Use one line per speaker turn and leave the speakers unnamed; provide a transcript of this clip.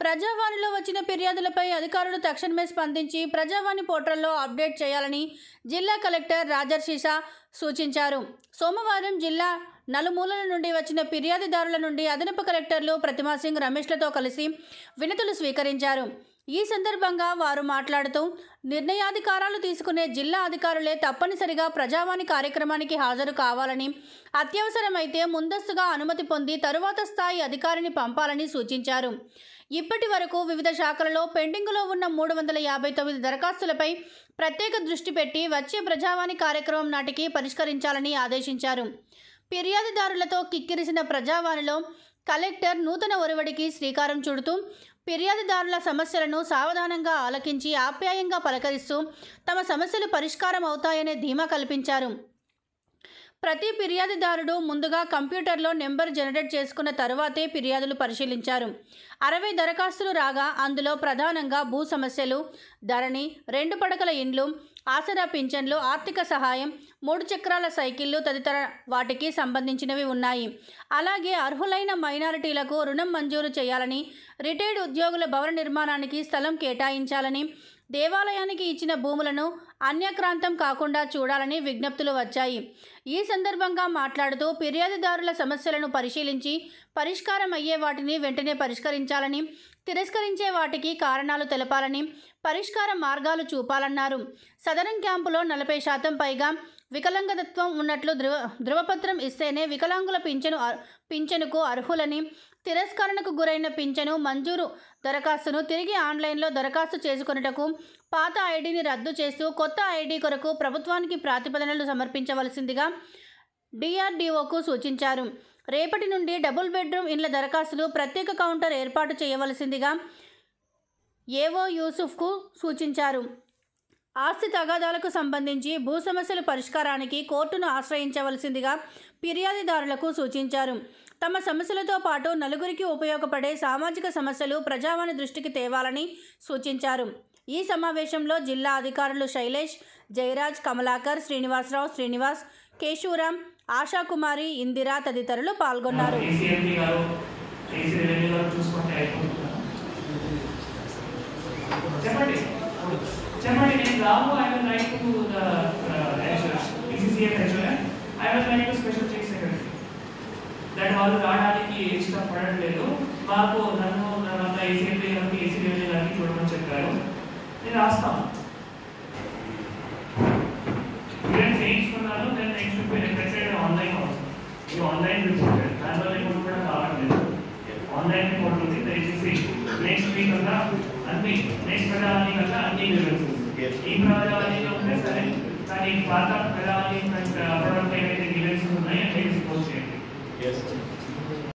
ప్రజావాణిలో వచ్చిన ఫిర్యాదులపై అధికారులు తక్షణమే స్పందించి ప్రజావాణి పోర్టల్లో అప్డేట్ చేయాలని జిల్లా కలెక్టర్ రాజర్షిషా సూచించారు సోమవారం జిల్లా నలుమూలల నుండి వచ్చిన ఫిర్యాదుదారుల నుండి అదనపు కలెక్టర్లు ప్రతిమా సింగ్ రమేష్లతో కలిసి వినతులు స్వీకరించారు ఈ సందర్భంగా వారు మాట్లాడుతూ నిర్ణయాధికారాలు తీసుకునే జిల్లా అధికారులే తప్పనిసరిగా ప్రజావాణి కార్యక్రమానికి హాజరు కావాలని అత్యవసరమైతే ముందస్తుగా అనుమతి పొంది తరువాత స్థాయి అధికారిని పంపాలని సూచించారు ఇప్పటి వరకు వివిధ శాఖలలో పెండింగ్లో ఉన్న మూడు వందల యాభై తొమ్మిది దరఖాస్తులపై ప్రత్యేక దృష్టి పెట్టి వచ్చే ప్రజావాణి కార్యక్రమం నాటికి పరిష్కరించాలని ఆదేశించారు ఫిర్యాదుదారులతో కిక్కిరిసిన ప్రజావాణిలో కలెక్టర్ నూతన ఒరవడికి శ్రీకారం చుడుతూ ఫిర్యాదుదారుల సమస్యలను సావధానంగా ఆలకించి ఆప్యాయంగా పలకరిస్తూ తమ సమస్యలు పరిష్కారం అవుతాయనే ధీమా కల్పించారు ప్రతి ఫిర్యాదుదారుడు ముందుగా కంప్యూటర్లో నెంబర్ జనరేట్ చేసుకున్న తరువాతే ఫిర్యాదులు పరిశీలించారు అరవై దరఖాస్తులు రాగా అందులో ప్రధానంగా భూ సమస్యలు ధరణి రెండు పడకల ఇండ్లు ఆసరా పింఛన్లు ఆర్థిక సహాయం మూడు చక్రాల సైకిళ్లు తదితర వాటికి సంబంధించినవి ఉన్నాయి అలాగే అర్హులైన మైనారిటీలకు రుణం మంజూరు చేయాలని రిటైర్డ్ ఉద్యోగుల భవన నిర్మాణానికి స్థలం కేటాయించాలని దేవాలయానికి ఇచ్చిన భూములను అన్యక్రాంతం కాకుండా చూడాలని విజ్ఞప్తులు వచ్చాయి ఈ సందర్భంగా మాట్లాడుతూ ఫిర్యాదుదారుల సమస్యలను పరిశీలించి పరిష్కారం అయ్యే వాటిని వెంటనే పరిష్కరించాలని తిరస్కరించే వాటికి కారణాలు తెలపాలని పరిష్కార మార్గాలు చూపాలన్నారు సదరం క్యాంపులో నలభై శాతం పైగా వికలాంగతత్వం ఉన్నట్లు ధృవ ధృవపత్రం ఇస్తేనే వికలాంగుల పింఛను అర్- పింఛనుకు అర్హులని తిరస్కరణకు గురైన పింఛను మంజూరు దరఖాస్తును తిరిగి ఆన్లైన్లో దరఖాస్తు చేసుకొనుటకు పాత ఐడిని రద్దు చేస్తూ కొత్త ఐడి కొరకు ప్రభుత్వానికి ప్రాతిపదనలు సమర్పించవలసిందిగా డిఆర్డీఓకు సూచించారు రేపటి నుండి డబుల్ బెడ్రూమ్ ఇండ్ల దరఖాస్తులు ప్రత్యేక కౌంటర్ ఏర్పాటు చేయవలసిందిగా ఏవో యూసుఫ్కు సూచించారు ఆస్తి తగాదాలకు సంబంధించి భూ సమస్యల పరిష్కారానికి కోర్టును ఆశ్రయించవలసిందిగా ఫిర్యాదుదారులకు సూచించారు తమ సమస్యలతో పాటు నలుగురికి ఉపయోగపడే సామాజిక సమస్యలు ప్రజావాణి దృష్టికి తేవాలని సూచించారు ఈ సమావేశంలో జిల్లా అధికారులు శైలేష్ జయరాజ్ కమలాకర్ శ్రీనివాసరావు శ్రీనివాస్ కేశూరాం ఆశాకుమారి ఇందిరా తదితరులు పాల్గొన్నారు
ఏసీఎంపీ గారు ఏసీ రెవెన్యూ గారు చూసుకుంటే అయిపోతుందా? చెప్పండి చెప్పండి నేను Ramu I will write to the PCCF HOM I will write to special chief secretary that వాళ్ళు రావడానికి ఇష్టపడట్లేదు మాకు నన్ను నన్ను ఏసీఎంపీ గారికి ఏసీ రెవెన్యూ గారికి చూడమని చెప్పారు నేను రాస్తాను నేను చేయించుకున్నాను నేను నెక్స్ట్ ప్రెసెంట్ ఆన్లైన్ అవుతుంది ఇది ఆన్లైన్ రిపోర్ట్ దానివల్ల రిపోర్ట్ కూడా కావట్లేదు ఆన్లైన్ రిపోర్ట్ ఉంది దయచేసి నెక్స్ట్ వీక్ కల్లా అన్ని నెక్స్ట్ ప్రజావాణి కల్లా అన్ని వివరించింది ఈ ప్రజావాణిలో ఉంటే సరే కానీ పాత ప్రజావాణి